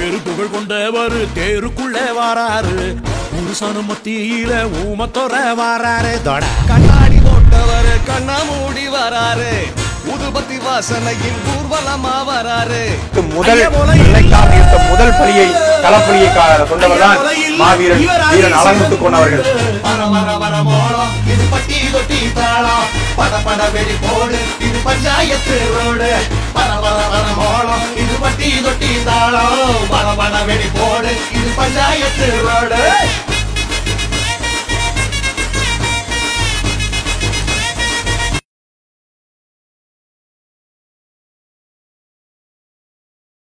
பேரு புகழ் கொண்டவர் தேருக்குள்ளே வாராரு புருஷனு மத்தியில ஊமத்தொர வாராரு தொட கண்ணாடி போட்டவரு கண்ணா மூடி வராரு உதுபத்தி வாசனையின் ஊர்வலமா வராரு முதல் வெள்ளைக்காரன் எடுத்த முதல் பலியை களப்பலியை கொண்டவர் தான் மாவீரன் வீரன் அலங்குத்து கொண்டவர்கள் வர வர வர மோளம் இது பட்டி தொட்டி தாளம் பட பட வெடி போடு இது பஞ்சாயத்து ரோடு வர வர வர மோளம் இது பட்டி தொட்டி தாளம் பட பட வெடி போடு இது பஞ்சாயத்து ரோடு